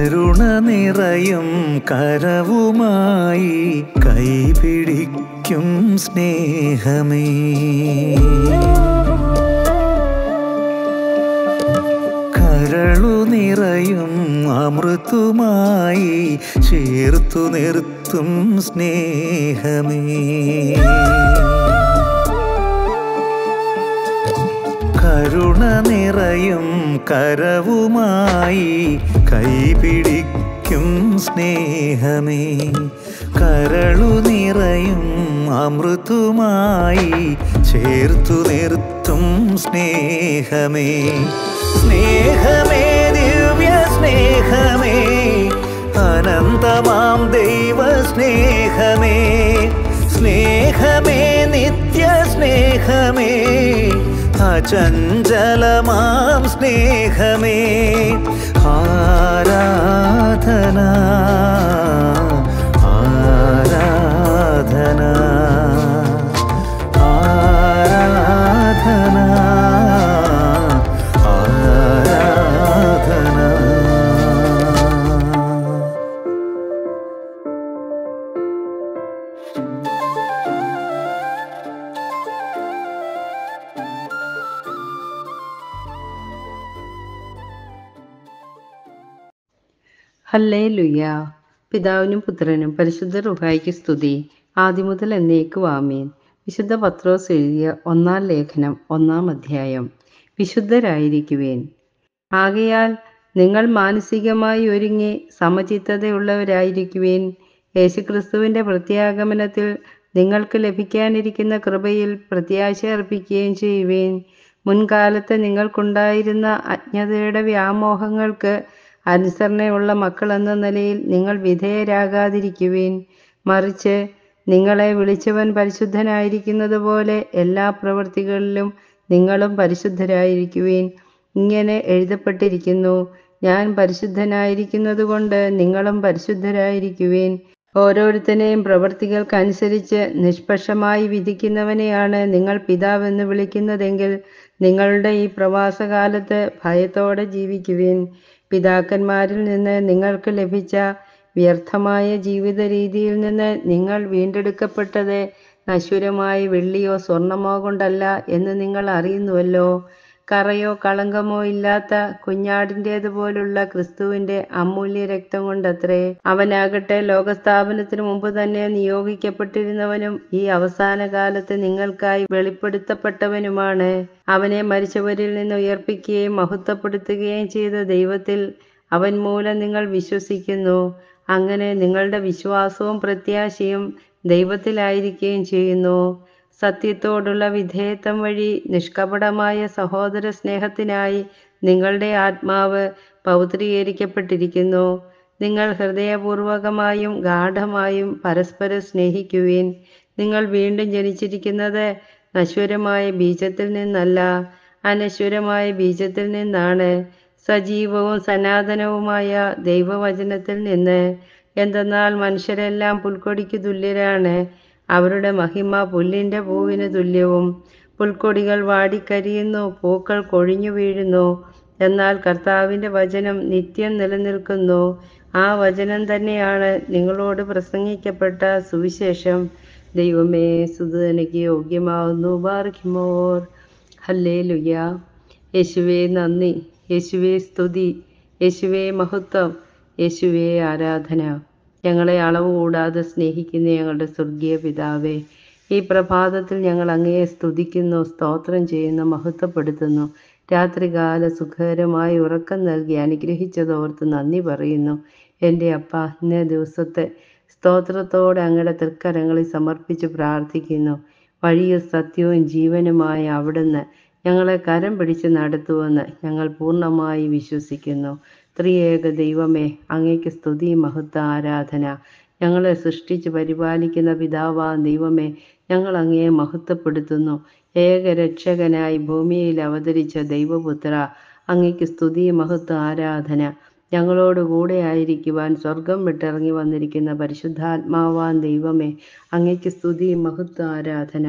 കരുണ നിറയും കരവുമായി കൈപിടിക്കും സ്നേഹമേ കരളു നിറയും അമൃതുമായി ചേർത്തു നിർത്തും സ്നേഹമേ കരുണ നിറയും കരവുമായി കൈപിടിക്കും സ്നേഹമേ കരളു നിറയും അമൃതുമായി ചേർത്തു നിർത്തും സ്നേഹമേ സ്നേഹമേ ദിവ്യ സ്നേഹമേ അനന്തമാം ദൈവ സ്നേഹമേ സ്നേഹമേ നിത്യ സ്നേഹമേ അചഞ്ചലമാം സ്നേഹമേ ആരാധന ആരാധന ആരാധന ആരാധന ഹല്ലേ ലുയ്യ പിതാവിനും പുത്രനും പരിശുദ്ധ റുഹായിക്ക് സ്തുതി ആദ്യമുതൽ എന്നേക്കും ആമേൻ വിശുദ്ധ പത്രോസ് എഴുതിയ ഒന്നാം ലേഖനം ഒന്നാം അധ്യായം വിശുദ്ധരായിരിക്കുവേൻ ആകയാൽ നിങ്ങൾ മാനസികമായി ഒരുങ്ങി സമചിത്തതയുള്ളവരായിരിക്കുവേൻ യേശുക്രിസ്തുവിൻ്റെ പ്രത്യാഗമനത്തിൽ നിങ്ങൾക്ക് ലഭിക്കാനിരിക്കുന്ന കൃപയിൽ പ്രത്യാശ അർപ്പിക്കുകയും ചെയ്യുവേൻ മുൻകാലത്ത് നിങ്ങൾക്കുണ്ടായിരുന്ന അജ്ഞതയുടെ വ്യാമോഹങ്ങൾക്ക് അനുസരണയുള്ള മക്കളെന്ന നിലയിൽ നിങ്ങൾ വിധേയരാകാതിരിക്കുവേൻ മറിച്ച് നിങ്ങളെ വിളിച്ചവൻ പരിശുദ്ധനായിരിക്കുന്നത് പോലെ എല്ലാ പ്രവൃത്തികളിലും നിങ്ങളും പരിശുദ്ധരായിരിക്കുവേൻ ഇങ്ങനെ എഴുതപ്പെട്ടിരിക്കുന്നു ഞാൻ പരിശുദ്ധനായിരിക്കുന്നതുകൊണ്ട് നിങ്ങളും പരിശുദ്ധരായിരിക്കുവേൻ ഓരോരുത്തനെയും പ്രവൃത്തികൾക്കനുസരിച്ച് നിഷ്പക്ഷമായി വിധിക്കുന്നവനെയാണ് നിങ്ങൾ പിതാവെന്ന് വിളിക്കുന്നതെങ്കിൽ നിങ്ങളുടെ ഈ പ്രവാസകാലത്ത് ഭയത്തോടെ ജീവിക്കുവേൻ പിതാക്കന്മാരിൽ നിന്ന് നിങ്ങൾക്ക് ലഭിച്ച വ്യർത്ഥമായ ജീവിത രീതിയിൽ നിന്ന് നിങ്ങൾ വീണ്ടെടുക്കപ്പെട്ടത് നശ്വരമായ വെള്ളിയോ സ്വർണമോ കൊണ്ടല്ല എന്ന് നിങ്ങൾ അറിയുന്നുവല്ലോ കറയോ കളങ്കമോ ഇല്ലാത്ത കുഞ്ഞാടിൻ്റേതുപോലുള്ള ക്രിസ്തുവിൻ്റെ അമൂല്യ രക്തം കൊണ്ടത്രേ അവനാകട്ടെ ലോകസ്ഥാപനത്തിന് മുമ്പ് തന്നെ നിയോഗിക്കപ്പെട്ടിരുന്നവനും ഈ അവസാന കാലത്ത് നിങ്ങൾക്കായി വെളിപ്പെടുത്തപ്പെട്ടവനുമാണ് അവനെ മരിച്ചവരിൽ നിന്ന് ഉയർപ്പിക്കുകയും മഹത്വപ്പെടുത്തുകയും ചെയ്ത ദൈവത്തിൽ അവൻ മൂലം നിങ്ങൾ വിശ്വസിക്കുന്നു അങ്ങനെ നിങ്ങളുടെ വിശ്വാസവും പ്രത്യാശയും ദൈവത്തിലായിരിക്കുകയും ചെയ്യുന്നു സത്യത്തോടുള്ള വിധേയത്വം വഴി നിഷ്കപടമായ സഹോദര സ്നേഹത്തിനായി നിങ്ങളുടെ ആത്മാവ് പൗത്രീകരിക്കപ്പെട്ടിരിക്കുന്നു നിങ്ങൾ ഹൃദയപൂർവകമായും ഗാഠമായും പരസ്പരം സ്നേഹിക്കുവിൻ നിങ്ങൾ വീണ്ടും ജനിച്ചിരിക്കുന്നത് നശ്വരമായ ബീജത്തിൽ നിന്നല്ല അനശ്വരമായ ബീജത്തിൽ നിന്നാണ് സജീവവും സനാതനവുമായ ദൈവവചനത്തിൽ നിന്ന് എന്തെന്നാൽ മനുഷ്യരെല്ലാം പുൽക്കൊടിക്ക് തുല്യരാണ് അവരുടെ മഹിമ പുല്ലിൻ്റെ പൂവിന് തുല്യവും പുൽക്കൊടികൾ വാടിക്കരിയുന്നു പൂക്കൾ കൊഴിഞ്ഞു വീഴുന്നു എന്നാൽ കർത്താവിൻ്റെ വചനം നിത്യം നിലനിൽക്കുന്നു ആ വചനം തന്നെയാണ് നിങ്ങളോട് പ്രസംഗിക്കപ്പെട്ട സുവിശേഷം ദൈവമേ സുതനയ്ക്ക് യോഗ്യമാവുന്നു ബാർഖിമോർ ഹല്ലേ ലുയ യേശുവേ നന്ദി യേശുവേ സ്തുതി യേശുവേ മഹത്വം യേശുവേ ആരാധന ഞങ്ങളെ അളവ് കൂടാതെ സ്നേഹിക്കുന്ന ഞങ്ങളുടെ സ്വർഗീയ പിതാവേ ഈ പ്രഭാതത്തിൽ ഞങ്ങൾ അങ്ങയെ സ്തുതിക്കുന്നു സ്തോത്രം ചെയ്യുന്നു മഹത്വപ്പെടുത്തുന്നു രാത്രികാല സുഖകരമായി ഉറക്കം നൽകി അനുഗ്രഹിച്ചതോർത്ത് നന്ദി പറയുന്നു എൻ്റെ അപ്പ ഇന്നേ ദിവസത്തെ സ്തോത്രത്തോടെ അങ്ങയുടെ തൃക്കരങ്ങളിൽ സമർപ്പിച്ച് പ്രാർത്ഥിക്കുന്നു വഴിയും സത്യവും ജീവനുമായ അവിടുന്ന് ഞങ്ങളെ കരം പിടിച്ച് നടത്തുമെന്ന് ഞങ്ങൾ പൂർണ്ണമായി വിശ്വസിക്കുന്നു ത്രിയേക ദൈവമേ അങ്ങേക്ക് സ്തുതി മഹത്വ ആരാധന ഞങ്ങളെ സൃഷ്ടിച്ച് പരിപാലിക്കുന്ന പിതാവാ ദൈവമേ ഞങ്ങൾ അങ്ങയെ മഹത്വപ്പെടുത്തുന്നു ഏകരക്ഷകനായി ഭൂമിയിൽ അവതരിച്ച ദൈവപുത്ര അങ്ങയ്ക്ക് സ്തുതി മഹത്വ ആരാധന ഞങ്ങളോട് കൂടെ ആയിരിക്കുവാൻ സ്വർഗം വിട്ടിറങ്ങി വന്നിരിക്കുന്ന പരിശുദ്ധാത്മാവാൻ ദൈവമേ അങ്ങയ്ക്ക് സ്തുതി മഹത്വ ആരാധന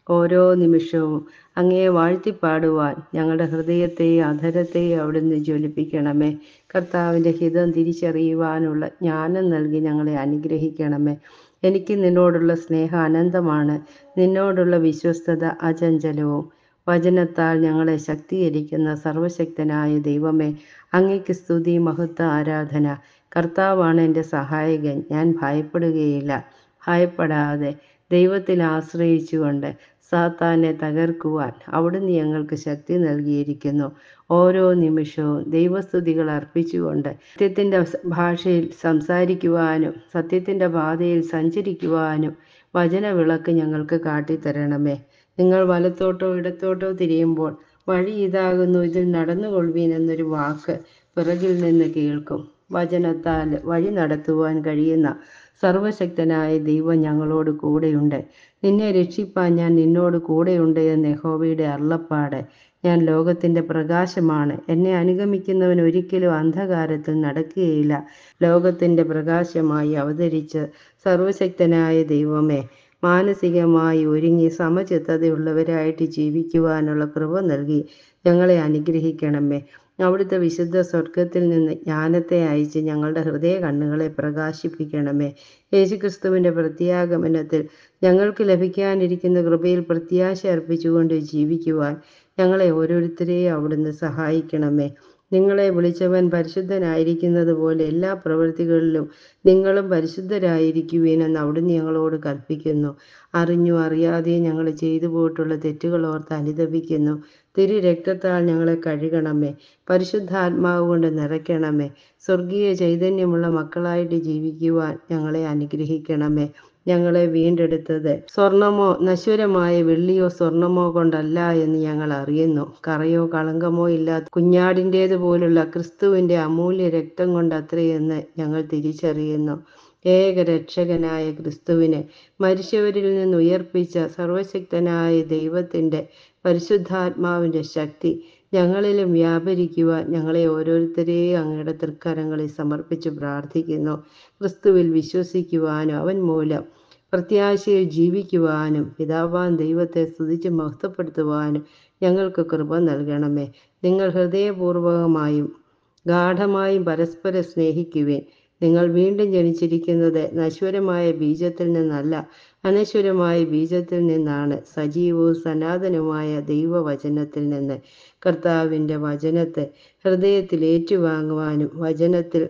ഓരോ നിമിഷവും അങ്ങയെ വാഴ്ത്തിപ്പാടുവാൻ ഞങ്ങളുടെ ഹൃദയത്തെയും അധരത്തെയും അവിടുന്ന് ജ്വലിപ്പിക്കണമേ കർത്താവിൻ്റെ ഹിതം തിരിച്ചറിയുവാനുള്ള ജ്ഞാനം നൽകി ഞങ്ങളെ അനുഗ്രഹിക്കണമേ എനിക്ക് നിന്നോടുള്ള സ്നേഹം അനന്തമാണ് നിന്നോടുള്ള വിശ്വസ്തത അചഞ്ചലവും വചനത്താൽ ഞങ്ങളെ ശക്തീകരിക്കുന്ന സർവശക്തനായ ദൈവമേ അങ്ങയ്ക്ക് സ്തുതി മഹത്വ ആരാധന കർത്താവാണ് എൻ്റെ സഹായകൻ ഞാൻ ഭയപ്പെടുകയില്ല ഭയപ്പെടാതെ ദൈവത്തിൽ ആശ്രയിച്ചുകൊണ്ട് സാത്താനെ തകർക്കുവാൻ അവിടുന്ന് ഞങ്ങൾക്ക് ശക്തി നൽകിയിരിക്കുന്നു ഓരോ നിമിഷവും ദൈവസ്തുതികൾ അർപ്പിച്ചുകൊണ്ട് സത്യത്തിൻ്റെ ഭാഷയിൽ സംസാരിക്കുവാനും സത്യത്തിൻ്റെ പാതയിൽ സഞ്ചരിക്കുവാനും വചനവിളക്ക് ഞങ്ങൾക്ക് കാട്ടിത്തരണമേ നിങ്ങൾ വലത്തോട്ടോ ഇടത്തോട്ടോ തിരിയുമ്പോൾ വഴി ഇതാകുന്നു ഇതിൽ നടന്നുകൊള്ളുവീൻ എന്നൊരു വാക്ക് പിറകിൽ നിന്ന് കേൾക്കും വചനത്താൽ വഴി നടത്തുവാൻ കഴിയുന്ന സർവശക്തനായ ദൈവം ഞങ്ങളോട് കൂടെയുണ്ട് നിന്നെ രക്ഷിപ്പാൻ ഞാൻ നിന്നോട് കൂടെയുണ്ട് എന്ന് യഹോവയുടെ അരുളപ്പാട് ഞാൻ ലോകത്തിൻ്റെ പ്രകാശമാണ് എന്നെ അനുഗമിക്കുന്നവൻ ഒരിക്കലും അന്ധകാരത്തിൽ നടക്കുകയില്ല ലോകത്തിൻ്റെ പ്രകാശമായി അവതരിച്ച് സർവശക്തനായ ദൈവമേ മാനസികമായി ഒരുങ്ങി സമചിത്തതയുള്ളവരായിട്ട് ജീവിക്കുവാനുള്ള കൃപ നൽകി ഞങ്ങളെ അനുഗ്രഹിക്കണമേ അവിടുത്തെ വിശുദ്ധ സ്വർഗത്തിൽ നിന്ന് ജ്ഞാനത്തെ അയച്ച് ഞങ്ങളുടെ ഹൃദയ കണ്ണുകളെ പ്രകാശിപ്പിക്കണമേ യേശുക്രിസ്തുവിൻ്റെ പ്രത്യാഗമനത്തിൽ ഞങ്ങൾക്ക് ലഭിക്കാനിരിക്കുന്ന കൃപയിൽ പ്രത്യാശ അർപ്പിച്ചുകൊണ്ട് ജീവിക്കുവാൻ ഞങ്ങളെ ഓരോരുത്തരെയും അവിടുന്ന് സഹായിക്കണമേ നിങ്ങളെ വിളിച്ചവൻ പരിശുദ്ധനായിരിക്കുന്നത് പോലെ എല്ലാ പ്രവൃത്തികളിലും നിങ്ങളും പരിശുദ്ധരായിരിക്കുവീനെന്ന് അവിടുന്ന് ഞങ്ങളോട് കൽപ്പിക്കുന്നു അറിഞ്ഞു അറിയാതെ ഞങ്ങൾ ചെയ്തു പോയിട്ടുള്ള തെറ്റുകൾ ഓർത്ത് അനുദപിക്കുന്നു തിരു രക്തത്താൽ ഞങ്ങളെ കഴുകണമേ പരിശുദ്ധാത്മാവ് കൊണ്ട് നിറയ്ക്കണമേ സ്വർഗീയ ചൈതന്യമുള്ള മക്കളായിട്ട് ജീവിക്കുവാൻ ഞങ്ങളെ അനുഗ്രഹിക്കണമേ ഞങ്ങളെ വീണ്ടെടുത്തത് സ്വർണമോ നശ്വരമായ വെള്ളിയോ സ്വർണമോ കൊണ്ടല്ല എന്ന് ഞങ്ങൾ അറിയുന്നു കറയോ കളങ്കമോ ഇല്ലാത്ത കുഞ്ഞാടിൻ്റേതുപോലുള്ള ക്രിസ്തുവിൻ്റെ അമൂല്യ രക്തം കൊണ്ടത്രയെന്ന് ഞങ്ങൾ തിരിച്ചറിയുന്നു ഏക രക്ഷകനായ ക്രിസ്തുവിനെ മരിച്ചവരിൽ നിന്ന് ഉയർപ്പിച്ച സർവശക്തനായ ദൈവത്തിൻ്റെ പരിശുദ്ധാത്മാവിൻ്റെ ശക്തി ഞങ്ങളിലും വ്യാപരിക്കുവാൻ ഞങ്ങളെ ഓരോരുത്തരെയും അങ്ങയുടെ തൃക്കരങ്ങളിൽ സമർപ്പിച്ച് പ്രാർത്ഥിക്കുന്നു ക്രിസ്തുവിൽ വിശ്വസിക്കുവാനും അവൻ മൂലം പ്രത്യാശയിൽ ജീവിക്കുവാനും പിതാവാൻ ദൈവത്തെ സ്തുതിച്ച് മഹത്വപ്പെടുത്തുവാനും ഞങ്ങൾക്ക് കൃപ നൽകണമേ നിങ്ങൾ ഹൃദയപൂർവകമായും ഗാഠമായും പരസ്പരം സ്നേഹിക്കുവേൻ നിങ്ങൾ വീണ്ടും ജനിച്ചിരിക്കുന്നത് നശ്വരമായ ബീജത്തിൽ നിന്നല്ല അനശ്വരമായ ബീജത്തിൽ നിന്നാണ് സജീവവും സനാതനവുമായ ദൈവവചനത്തിൽ നിന്ന് കർത്താവിൻ്റെ വചനത്തെ ഹൃദയത്തിൽ ഏറ്റുവാങ്ങുവാനും വചനത്തിൽ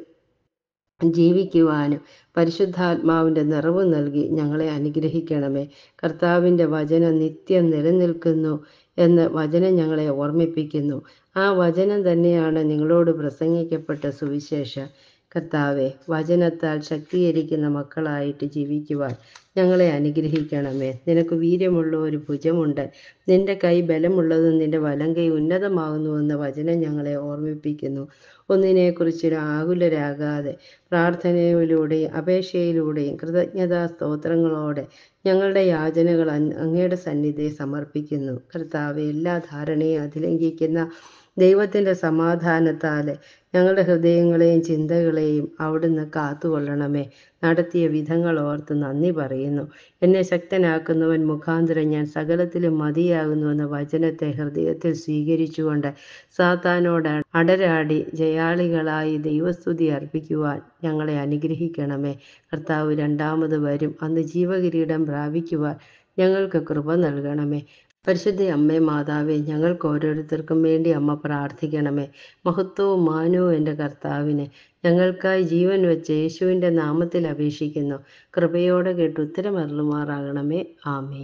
ജീവിക്കുവാനും പരിശുദ്ധാത്മാവിൻ്റെ നിറവ് നൽകി ഞങ്ങളെ അനുഗ്രഹിക്കണമേ കർത്താവിൻ്റെ വചനം നിത്യം നിലനിൽക്കുന്നു എന്ന് വചനം ഞങ്ങളെ ഓർമ്മിപ്പിക്കുന്നു ആ വചനം തന്നെയാണ് നിങ്ങളോട് പ്രസംഗിക്കപ്പെട്ട സുവിശേഷം കർത്താവെ വചനത്താൽ ശക്തീകരിക്കുന്ന മക്കളായിട്ട് ജീവിക്കുവാൻ ഞങ്ങളെ അനുഗ്രഹിക്കണമേ നിനക്ക് വീര്യമുള്ള ഒരു ഭുജമുണ്ട് നിന്റെ കൈ ബലമുള്ളതും നിന്റെ വലം കൈ ഉന്നതമാകുന്നുവെന്ന് വചനം ഞങ്ങളെ ഓർമ്മിപ്പിക്കുന്നു ഒന്നിനെക്കുറിച്ച് ആകുലരാകാതെ പ്രാർത്ഥനയിലൂടെയും അപേക്ഷയിലൂടെയും കൃതജ്ഞതാ സ്തോത്രങ്ങളോടെ ഞങ്ങളുടെ യാചനകൾ അങ്ങയുടെ സന്നിധിയെ സമർപ്പിക്കുന്നു കർത്താവ് എല്ലാ ധാരണയും അതിലംഘിക്കുന്ന ദൈവത്തിൻ്റെ സമാധാനത്താൽ ഞങ്ങളുടെ ഹൃദയങ്ങളെയും ചിന്തകളെയും അവിടുന്ന് കാത്തുകൊള്ളണമേ നടത്തിയ വിധങ്ങൾ ഓർത്ത് നന്ദി പറയുന്നു എന്നെ ശക്തനാക്കുന്നവൻ മുഖാന്തരം ഞാൻ സകലത്തിലും മതിയാകുന്നുവെന്ന വചനത്തെ ഹൃദയത്തിൽ സ്വീകരിച്ചുകൊണ്ട് സാത്താനോട് അടരാടി ജയാളികളായി ദൈവസ്തുതി അർപ്പിക്കുവാൻ ഞങ്ങളെ അനുഗ്രഹിക്കണമേ കർത്താവ് രണ്ടാമത് വരും അന്ന് ജീവകിരീടം പ്രാപിക്കുവാൻ ഞങ്ങൾക്ക് കൃപ നൽകണമേ പരിശുദ്ധ അമ്മേ മാതാവേ ഞങ്ങൾക്ക് ഓരോരുത്തർക്കും വേണ്ടി അമ്മ പ്രാർത്ഥിക്കണമേ മഹത്വവും മാനവും എൻ്റെ കർത്താവിനെ ഞങ്ങൾക്കായി ജീവൻ വെച്ച യേശുവിൻ്റെ നാമത്തിൽ അപേക്ഷിക്കുന്നു കൃപയോടെ കേട്ട് ഉത്തരമരുളുമാറാകണമേ ആമേ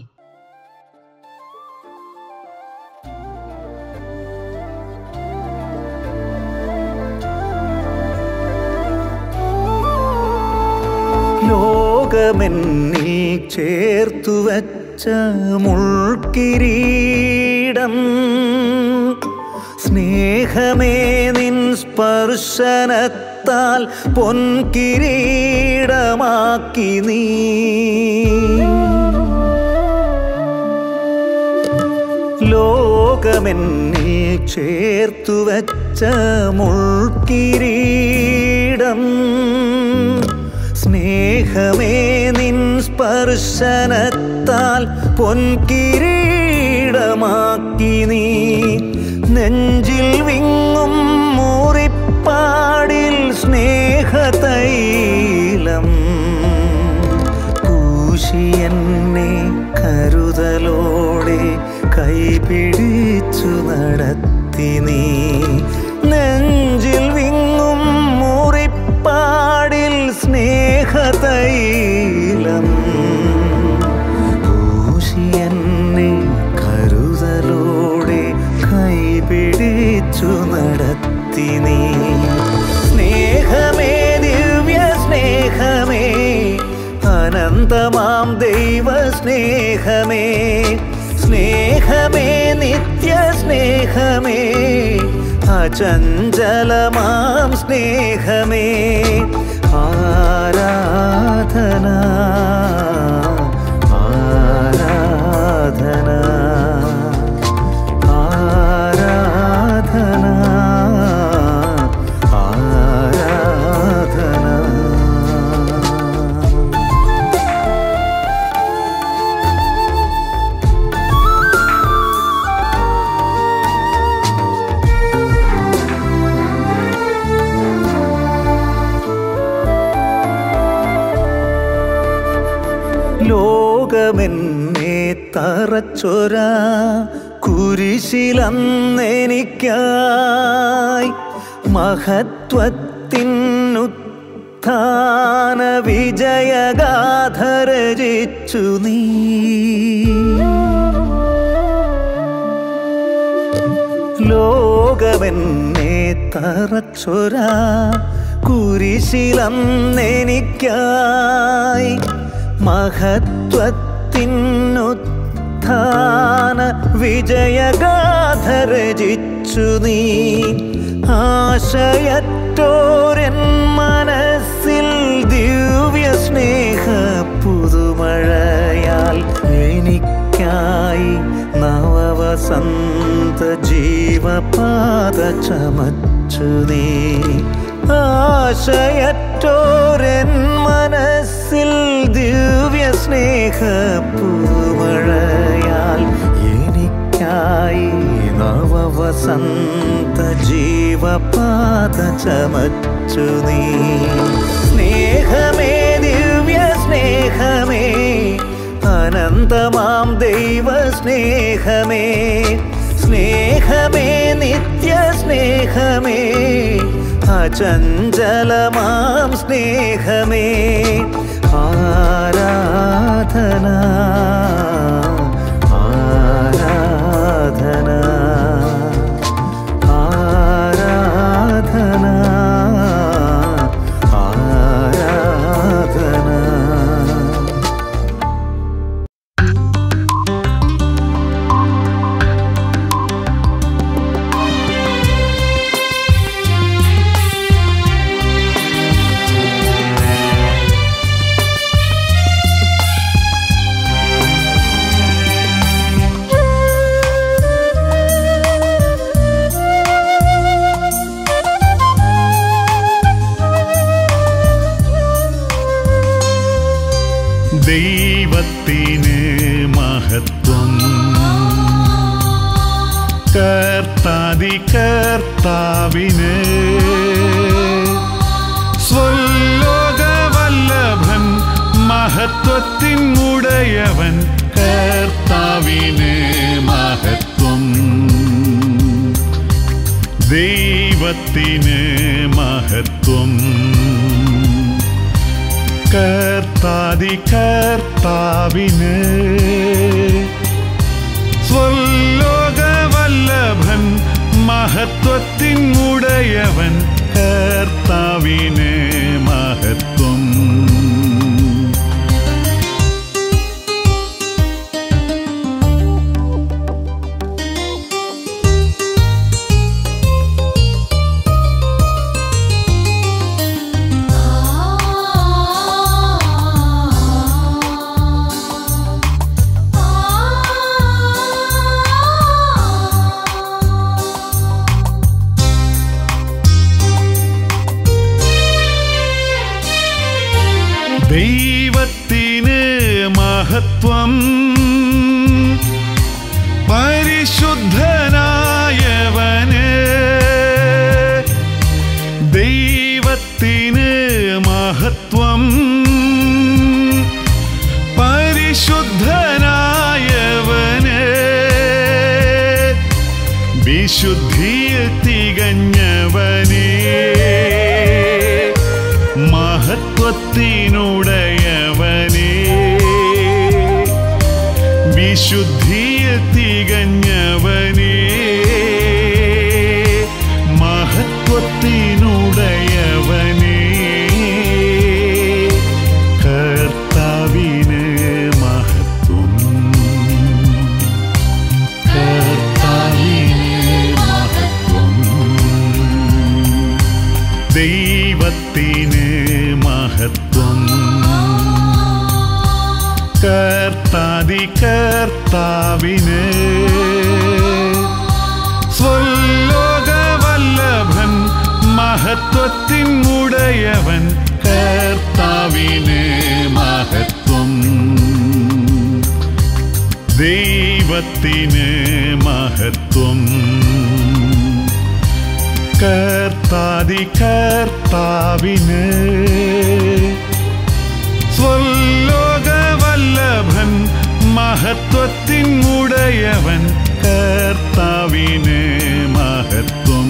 ലോകമെന്നിൽ ചേർത്തു വച്ച മുൾക്കിരീടം സ്നേഹമേ നിൻ സ്പർശനത്താൽ പൊൻകിരീടമാക്കി നീ ലോകമെന്നിൽ ചേർത്തു വച്ച മുൾക്കിരീടം സ്നേഹമേ നിൻ സ്പർശനത്താൽ പൊൻകിരീടമാക്കി പ്രിയമാക്കി നീ നെഞ്ചിൽ വിങ്ങും മൂറിപ്പാടിൽ സ്നേഹതൈലം പൂശി എന്നെ കരുതലോടെ കൈപിടിച്ചു നടത്തി നീ നെഞ്ചിൽ വിങ്ങും മുറിപ്പാടിൽ സ്നേഹതൈലം പൂശി എന്നെ കരുതലോടെ കൈപിടിച്ചു നടത്തി നീ സ്നേഹമേ ദിവ്യ സ്നേഹമേ അനന്തമാം ദൈവ സ്നേഹമേ സ്നേഹമേ നിത്യ സ്നേഹമേ അചഞ്ചലമാം സ്നേഹമേ ആരാധന ആരാധന ആരാധന ആരാധന ലോകമെന്നെ തറച്ചൊര കുരിശിലന്നെനിക്കായി മഹത്വത്തിനുത്ഥാന വിജയഗാഥ രചിച്ചു നീ ലോകമെന്നെ തറച്ചൊര കുരിശിലന്നെനിക്കായി മഹത്വത്തിനുത്ഥാന വിജയഗാഥ രചിച്ചു നീ ആശയറ്റോരൻ മനസ്സിൽ ദിവ്യ സ്നേഹ പുതുമഴയാൽ എനിക്കായി നവവസന്ത ജീവപാത ചമച്ചു നീ ആശയറ്റോരൻ മനസ്സിൽ ദിവ്യ സ്നേഹ പുതുമഴയാൽ എനിക്കായി നവവസന്ത ജീവപാത ചമച്ചു നീ സ്നേഹമേ ദിവ്യ സ്നേഹമേ അനന്തമാം ദൈവ സ്നേഹമേ സ്നേഹമേ നിത്യ സ്നേഹമേ അചഞ്ചലമാം സ്നേഹമേ ആരാധന ആരാധന ആരാധന ആരാധന ദൈവത്തിന് മഹത്വം കർത്താതി കർത്താവിന് സ്വലോകവല്ലഭൻ മഹത്വത്തിൻ ഉടയവൻ കർത്താവിന് മഹത്വം ദൈവത്തിന് മഹത്വം കർത്താതി കർത്താവിന് സ്വലോകവല്ലഭൻ മഹത്വത്തിൻ ഉടയവൻ കർത്താവിന് മഹത്വം ദൈവത്തിന് മഹത്വം പരി ദൈവത്തിന് മഹത്വം പരിശുദ്ധനായവന് വിശുദ്ധിയിൽ തികഞ്ഞവനേ മഹത്വത്തിനുടയവനേ വിശുദ്ധിയിൽ തികഞ്ഞവനേ മഹത്വത്തിനുടയവനേ കർത്താവിന് മഹത്വം കർത്താവിന് മഹത്വം ദൈവത്തിന് മഹത്വം കർത്താതി കർത്താവിന് സ്വലോകവല്ലഭൻ മഹത്വത്തിൻ ഉടയവൻ കർത്താവിന് മഹത്വം ദൈവത്തിന് മഹത്വം കർത്താതി കർത്താവിന് സ്വലോകവല്ലഭൻ മഹത്വത്തിൻ ഉടയവൻ കർത്താവിന് മഹത്വം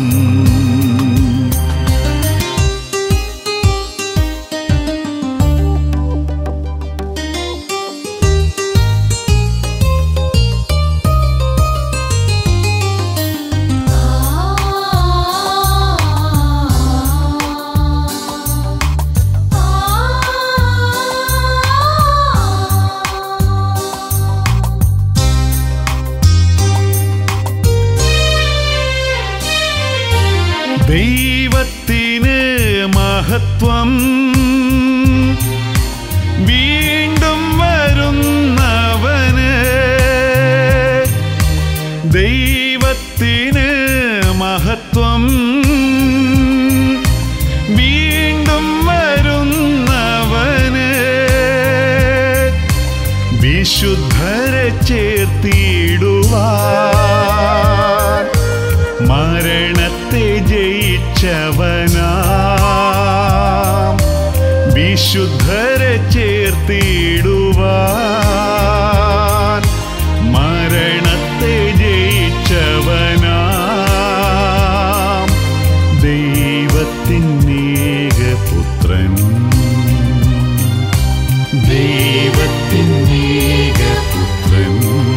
ദൈവത്തിന് മഹത്വം വീണ്ടും വരുന്നവന് ദൈവത്തിന് മഹത്വം വീണ്ടും വരുന്നവന് വിശുദ്ധരെ ചേർത്തിടുവാൻ മരണത്തെ ജയിച്ചവനാ വിശുദ്ധരെ ചേർത്തിടുവാൻ മരണത്തെ ജയിച്ചവനാ ദൈവത്തിനേകപുത്രൻ ദൈവത്തിനേകപുത്രൻ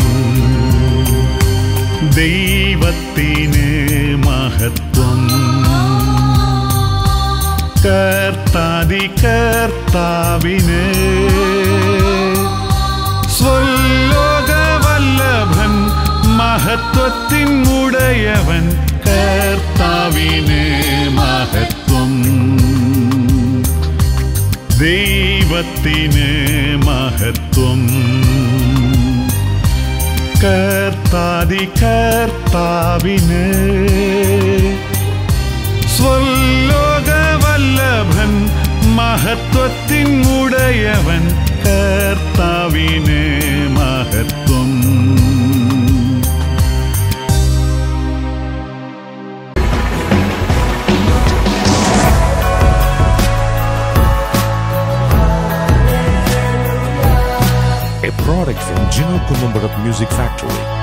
ദൈവത്തിന് മഹത്വം കർത്താതി കർത്താവിന് സ്വലോകവല്ലഭൻ മഹത്വത്തിൻ ഉടയവൻ കർത്താവിന് മഹത്വം ദൈവത്തിന് മഹത്വം കർത്താതി കർത്താവിന് സ്വലോകവല്ലഭൻ മഹത്വത്തിൻ ഉടയവൻ കർത്താവിന് മഹത്വം a product from Gino Columbarat Music Factory.